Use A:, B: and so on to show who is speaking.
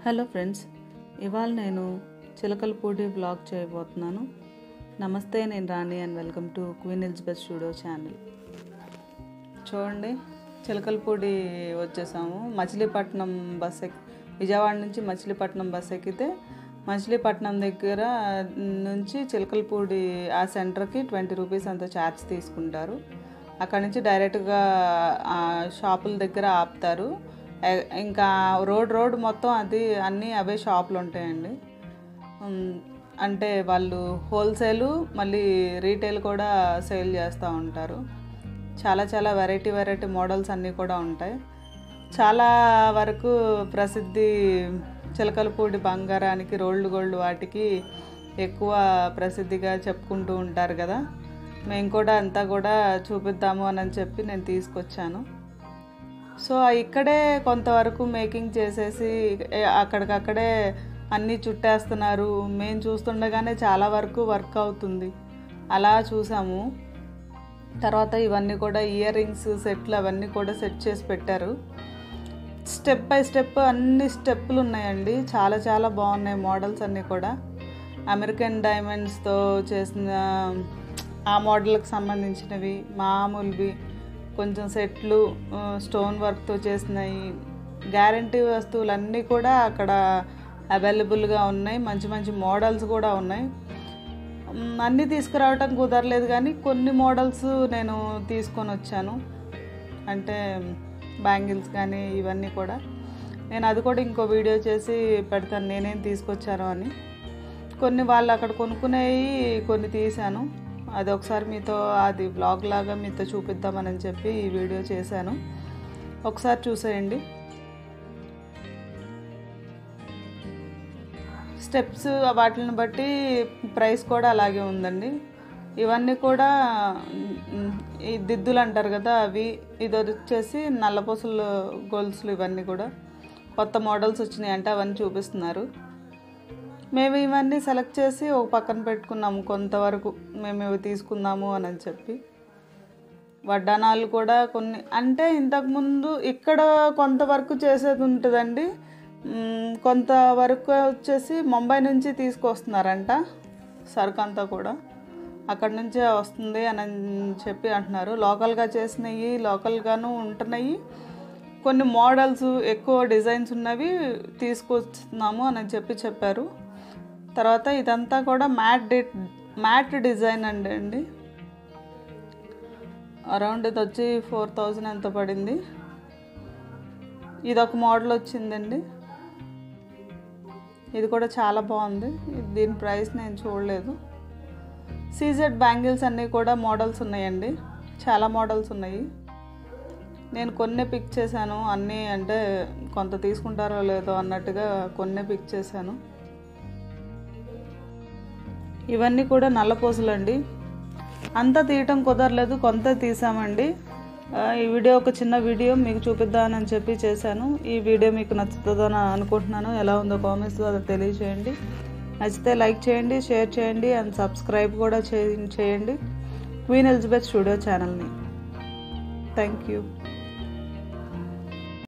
A: hello friends ఇవాళ నేను Chilakalapudi vlog చేయబోతున్నాను నమస్తే నేను Rani and welcome to queen Elizabeth studio channel చూడండి చిలకలపూడి వచ్చేసాము మచిలీపట్నం బస్ ఎక్ విజయవాడ నుంచి మచిలీపట్నం బస్ ఎక్కితే మచిలీపట్నం దగ్గర నుంచి చిలకలపూడి ఆ సెంటర్కి ట్వంటీ రూపీస్ అంత ఛార్జ్ తీసుకుంటారు అక్కడ నుంచి డైరెక్ట్గా ఆ షాపుల దగ్గర ఆపుతారు ఎ- ఇంకా రోడ్ రోడ్ మొత్తం అది అన్నీ అవే షాపులు ఉంటాయండి ఉమ్, అంటే వాళ్ళు హోల్సేలు మళ్ళీ రీటైల్ కూడా సేల్ చేస్తూ ఉంటారు చాలా చాలా వెరైటీ వెరైటీ మోడల్స్ అన్నీ కూడా ఉంటాయి చాలా వరకు ప్రసిద్ధి చిలకలపూడి బంగారానికి రోల్డ్ గోల్డ్ వాటికి ఎక్కువ ప్రసిద్ధిగా చెప్పుకుంటూ ఉంటారు కదా మేము కూడా అంతా కూడా చూపిద్దాము అని చెప్పి నేను తీసుకొచ్చాను సో ఇక్కడే కొంతవరకు మేకింగ్ చేసేసి ఏ, అక్కడికక్కడే అన్నీ చుట్టేస్తున్నారు మేము చూస్తుండగానే చాలా వరకు వర్క్ అవుతుంది అలా చూసాము తర్వాత ఇవన్నీ కూడా ఇయర్ రింగ్స్ సెట్లు అవన్నీ కూడా సెట్ చేసి పెట్టారు స్టెప్ బై స్టెప్ అన్ని స్టెప్పులు ఉన్నాయండి చాలా చాలా బాగున్నాయి మోడల్స్ అన్నీ కూడా అమెరికన్ డైమండ్స్తో చేసిన ఆ మోడల్కి సంబంధించినవి మామూలువి కొంచెం సెట్లు ఆ, స్టోన్ వర్క్తో చేసినవి గ్యారంటీ వస్తువులు అన్నీ కూడా అక్కడ అవైలబుల్గా ఉన్నాయి మంచి మంచి మోడల్స్ కూడా ఉన్నాయి మ్, అన్నీ తీసుకురావటం కుదరలేదు కానీ కొన్ని మోడల్స్ నేను తీసుకొని వచ్చాను అంటే బ్యాంగిల్స్ కానీ ఇవన్నీ కూడా నేను అది కూడా ఇంకో వీడియో చేసి పెడతాను నేనేం తీసుకొచ్చాను అని కొన్ని వాళ్ళు అక్కడ కొనుక్కునేవి కొన్ని తీశాను అది ఒకసారి మీతో అది బ్లాగ్ లాగా మీతో చూపిద్దామని చెప్పి ఈ వీడియో చేశాను ఒకసారి చూసేయండి స్టెప్స్ వాటిని బట్టి ప్రైస్ కూడా అలాగే ఉందండి ఇవన్నీ కూడా మ్, ఈ దిద్దులు అంటారు కదా అవి ఇది వచ్చేసి నల్లపూసలు గొలుసులు ఇవన్నీ కూడా కొత్త మోడల్స్ వచ్చినాయి అంటే అవన్నీ చూపిస్తున్నారు మేము ఇవన్నీ సెలెక్ట్ చేసి ఒక పక్కన పెట్టుకున్నాము కొంతవరకు మేము ఇవి తీసుకుందాము అని అని చెప్పి వడ్డానాలు కూడా కొన్ని అంటే ఇంతకుముందు ఇక్కడ కొంతవరకు చేసేది ఉంటుందండి మ్, కొంతవరకు వచ్చేసి ముంబై నుంచి తీసుకొస్తున్నారంట సరుకు అంతా కూడా అక్కడ నుంచే వస్తుంది అని చెప్పి అంటున్నారు లోకల్గా చేసినవి లోకల్గాను ఉంటున్నాయి కొన్ని మోడల్స్ ఎక్కువ డిజైన్స్ ఉన్నవి తీసుకొస్తున్నాము అని చెప్పి చెప్పారు తర్వాత ఇదంతా కూడా మ్యాట్ డి మ్యాట్ డిజైన్ అండి అండి అరౌండ్ ఇది వచ్చి ఫోర్ థౌజండ్ ఎంత పడింది ఇది ఒక మోడల్ వచ్చిందండి ఇది కూడా చాలా బాగుంది ఇది- దీని ప్రైస్ నేను చూడలేదు సీజెడ్ బ్యాంగిల్స్ అన్నీ కూడా మోడల్స్ ఉన్నాయండి చాలా మోడల్స్ ఉన్నాయి నేను కొన్నే పిక్ చేశాను అన్నీ అంటే కొంత తీసుకుంటారో లేదో అన్నట్టుగా కొన్నే పిక్ చేశాను ఇవన్నీ కూడా నల్లపూసలు అండి అంతా తీయటం కుదరలేదు కొంత తీసామండి ఆ, ఈ వీడియో ఒక చిన్న వీడియో మీకు చూపిద్దామని చెప్పి చేశాను ఈ వీడియో మీకు నచ్చుతుందని అనుకుంటున్నాను ఎలా ఉందో కామెంట్స్లో అది తెలియచేయండి నచ్చితే లైక్ చేయండి షేర్ చేయండి అండ్ సబ్స్క్రైబ్ కూడా చే- చేయండి క్వీన్ ఎలిజబెత్ స్టూడియో ఛానల్ని థ్యాంక్ యూ